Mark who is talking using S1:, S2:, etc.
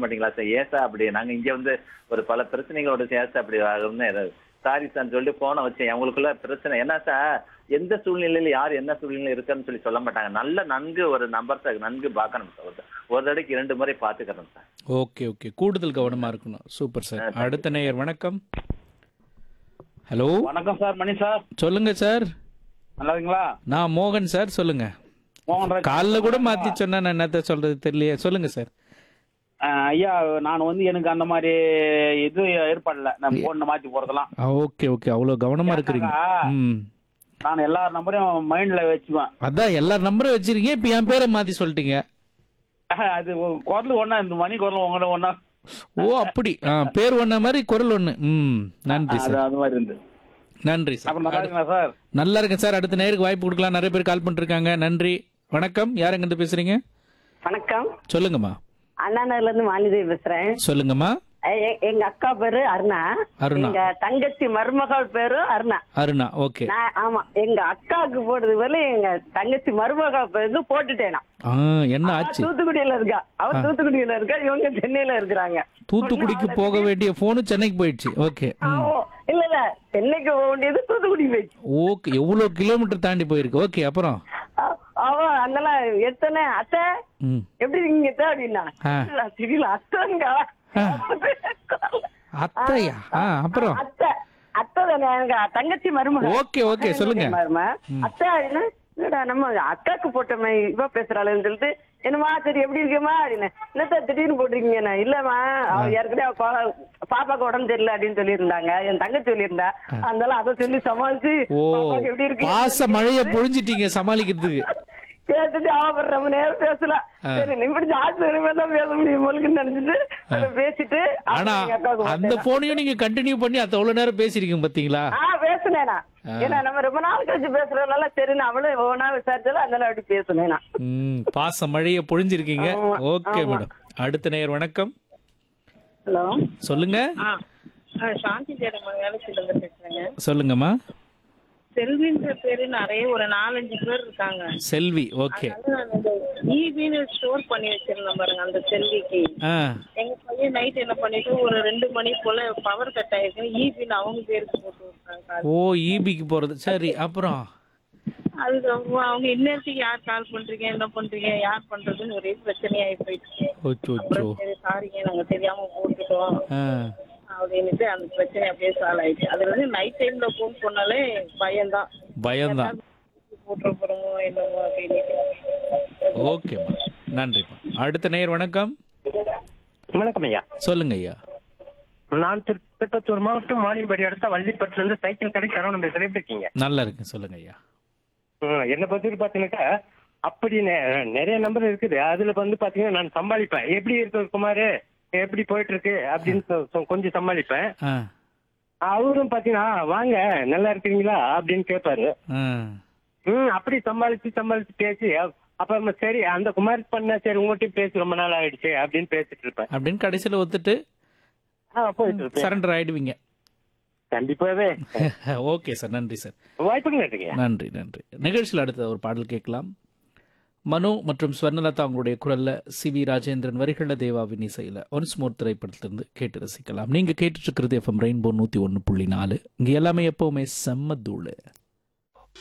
S1: மாட்டீங்களா சார் ஏன் சார் அப்படி நாங்க இங்க வந்து ஒரு பல பிரச்சனைகளோட ஏன் சார் அப்படி ஆகும்னு ஏதாவது சாரி சார் சொல்லிட்டு போன வச்சேன் அவங்களுக்குள்ள பிரச்சனை என்ன சார் எந்த சூழ்நிலையில யார் என்ன சூழ்நிலை இருக்குன்னு சொல்லி சொல்ல மாட்டாங்க நல்ல நன்கு ஒரு நம்பர் சார் நன்கு பார்க்கணும் சார் ஒரு- ஒரு தடவைக்கு இரண்டு முறை பார்த்துக்கிறோம் சார்
S2: ஓகே ஓகே கூடுதல் கவனமா இருக்கணும் சூப்பர் சார் அடுத்த நேயர் வணக்கம் ஹலோ
S3: வணக்கம் சார் மணி சார்
S2: சொல்லுங்க சார்
S3: நல்லா இருக்கீங்களா
S2: நான் மோகன் சார் சொல்லுங்க
S3: மோகன்ராஜ்
S2: காலைல கூட மாத்தி சொன்னா நான் என்னத்த சொல்றது தெரியலையே சொல்லுங்க சார்
S3: அஹ், ஐயா நான் வந்து எனக்கு அந்த மாதிரி இது ஏற்பாடுல நான் போன் மாத்தி போறதெல்லாம்
S2: ஓகே ஓகே அவ்வளவு கவனமா இருக்கிறீங்க ம்
S3: நான் எல்லா நம்பரையும் மைண்ட்ல வச்சுக்குவேன்
S2: அதான் எல்லா நம்பரும் வச்சிருக்கீங்க இப்ப என் பேரை மாத்தி சொல்லிட்டீங்க
S3: அது குரல் ஒண்ணா இந்த மணி குரல் உங்களோட ஒண்ணா
S2: ஓ அப்படி ஆ, பேர் ஒண்ண மாதிரி குரல் ஒண்ணு ம் நன்றி
S3: அது
S2: சார்
S3: அது மாதிரி இருந்து
S2: நன்றி சார்
S3: அப்புறம் நல்லா இருக்கீங்களா சார்
S2: நல்லா இருக்கேன் சார் அடுத்த நேருக்கு வாய்ப்பு கொடுக்கலாம் நிறைய பேர் கால் பண்ணிட்டு இருக்காங்க நன்றி வணக்கம் யார் எங்கிட்ட பேசுறீங்க
S4: வணக்கம்
S2: சொல்லுங்கம்மா
S4: அண்ணா நகர்ல இருந்து மாலிதேவி பேசுறேன்
S2: சொல்லுங்கம்மா
S4: எ- எங்க அக்கா பேரு அருணா
S2: அருணா.
S4: எங்க தங்கச்சி மருமகள் பேரு அருணா
S2: அருணா ஓகே
S4: நான் ஆமா எங்க அக்காவுக்கு போடுறது போல எங்க தங்கச்சி மருமகள் பேரு போட்டுட்டேனா
S2: ஆ என்ன
S4: அவ
S2: ஆச்சு
S4: தூத்துக்குடியில இருக்கா அவ தூத்துக்குடியில இருக்கா இவங்க சென்னையில இருக்கிறாங்க
S2: தூத்துக்குடிக்கு போக வேண்டிய போனு சென்னைக்கு போயிடுச்சு ஓகே
S4: ஆமா. இல்ல இல்ல சென்னைக்கு போக வேண்டியது தூத்துக்குடி போயிடுச்சு
S2: ஓகே எவ்வளவு கிலோமீட்டர் தாண்டி போயிருக்கு ஓகே அப்புறம்
S4: அ- அவ அங்கெல்ல எத்தனை அத்தை
S2: ம்
S4: எப்படி இருக்கீங்க அத்தை அப்படின்னா
S2: ஆ.
S4: இல்ல, தெரியல அத்தைங்க
S2: ஆ. அத்தையா ஆ அப்புறம்
S4: அத்தை அத்தை தானே எங்க தங்கச்சி மருமகள்
S2: ஓகே ஓகே சொல்லுங்க
S4: மரும அத்தை என்ன என்னடா நம்ம அக்காக்கு போட்டோமே இவ பேசுறாளேன்னு சொல்லிட்டு என்னம்மா சரி எப்படி இருக்கேம்மா அப்படின்னு என்னத்த திடீர்னு போட்டிருக்கீங்க இல்லம்மா அவ ஏற்கனவே அவ கொ- பாப்பாக்கு உடம்பு தெரியல அப்படின்னு சொல்லியிருந்தாங்க என் தங்கச்சி சொல்லியிருந்தா அதனால அதை சொல்லி சமாளிச்சு
S2: ஓ
S4: பாப்பாக்கு எப்படி இருக்கு
S2: பாச மழைய பொழிஞ்சிட்டீங்க சமாளிக்கிறதுக்கு
S4: கேட்டுட்டு அவ அப்புறம் ரொம்ப நேரம் பேசல சரி இப்படி ஜாஸ்தி நேரமே தான் பேச முடியும் போலுக்குன்னு நினைச்சிட்டு அதை பேசிட்டு அப்புறம்
S2: ஆனா
S4: எங்க அக்காவுக்கு
S2: அந்த
S4: போட்டேன்.
S2: போனையும் நீங்க கண்டினியூ பண்ணி அத்த அவ்வளவு நேரம் பேசிருக்கீங்க பாத்தீங்களா
S4: ஆ பேசுனேனா ஏன்னா நம்ம ரொம்ப நாள் கழிச்சு பேசுறதுனால சரி நான் அவளும் ஒவ்வொன்றா விசாரிச்சாலும் அதனால அப்படி பேசுனேனா
S2: ம் பாச மழைய பொழிஞ்சிருக்கீங்க
S4: ஆமா,
S2: ஓகே
S4: ஆமா.
S2: மேடம் அடுத்த நேயர் வணக்கம்
S4: ஹலோ
S2: சொல்லுங்க
S5: சாந்தி ஜெயராமன் வேலைச்சில இருந்து பேசுறேங்க
S2: சொல்லுங்கம்மா
S5: செல்வின்ற பேரு நிறைய ஒரு நாலஞ்சு பேர் இருக்காங்க
S2: செல்வி ஓகே
S5: அதனால நான் இந்த ஈபின்னு ஸ்டோர் பண்ணி வச்சிருந்தேன் பாருங்க அந்த செல்விக்கு
S2: ஆ
S5: எங்க பையன் நைட் என்ன பண்ணிட்டு ஒரு ரெண்டு மணி போல பவர் கட் ஆயிருக்கு ஈபின்னு அவங்க பேருக்கு போட்டு விட்டாங்க
S2: ஓ ஈபிக்கு போறது சரி அப்புறம்
S5: அதுக்கு அவங்க அவங்க இந்நேரத்துக்கு யார் கால் பண்றீங்க என்ன பண்றீங்க யார் பண்றதுன்னு ஒரே பிரச்சனையாயி போயிடுச்சு
S2: ஓச்சோ
S5: அப்புறம் சரி சாரிங்க நாங்க தெரியாம போட்டுட்டோம்
S2: ஆ
S5: அப்படின்னுட்டு அந்த பிரச்சனை அப்படியே சால்வ் ஆயிடுச்சு அதுல இருந்து நைட் டைம்ல போன் பண்ணாலே பயம்தான்
S2: பயம்தான்
S5: போட்டுற போறோமோ என்னமோ அப்படின்னு
S2: ஓகேம்மா நன்றிம்மா அடுத்த நேயர் வணக்கம்
S6: வணக்கம் ஐயா
S2: சொல்லுங்க ஐயா
S6: நான் திரு- திருப்பத்தூர் மாவட்டம் வாணியம்பாடி அடுத்த வள்ளிப்பட்டுல இருந்து சைக்கிள் கடை சரவணம் பேசுறேன் எப்படி இருக்கீங்க
S2: நல்லா இருக்கு சொல்லுங்க ஐயா
S6: ம், என்னை பத்தி பாத்தீங்கன்னாக்கா அப்படி நெ- நிறைய நம்பர் இருக்குது அதுல வந்து பாத்தீங்கன்னா நான் சமாளிப்பேன் எப்படி இருக்கு குமார் எப்படி போயிட்டு இருக்கு அப்படின்னு சொ- சொ- கொஞ்சம் சமாளிப்பேன்
S2: ஆ
S6: அவரும் பாத்தீங்கன்னா வாங்க நல்லா இருக்கீங்களா அப்படின்னு கேட்பாரு
S2: ஆ
S6: ம் அப்படி சமாளிச்சு சமாளிச்சு பேசி அப்புறமா சரி அந்த குமார் பண்ண சரி உங்கள்கிட்ட பேசி ரொம்ப நாள் ஆயிடுச்சு அப்படின்னு பேசிட்டு இருப்பேன்
S2: அப்படின்னு கடைசியில ஒத்துட்டு
S6: ஆ, போயிட்டு இருப்பேன்
S2: சரண்டர் ஆயிடுவீங்க
S6: கண்டிப்பாவே
S2: ஓகே சார் நன்றி சார்
S6: வாய்ப்புகள் இருக்கீங்க
S2: நன்றி நன்றி நிகழ்ச்சியில் அடுத்த ஒரு பாடல் கேட்கலாம் மனு மற்றும் ஸ்வர்ணலதா அவங்களுடைய குரல்ல சி வி ராஜேந்திரன் வரிகள தேவாவின் இசையில ஒன்ஸ் மோர் திரைப்படத்திலிருந்து கேட்டு ரசிக்கலாம் நீங்க கேட்டுட்டு இருக்கிறது எஃப்எம் ரெயின்போ நூத்தி ஒன்னு புள்ளி நாலு இங்க எல்லாமே எப்பவுமே செம்ம தூளு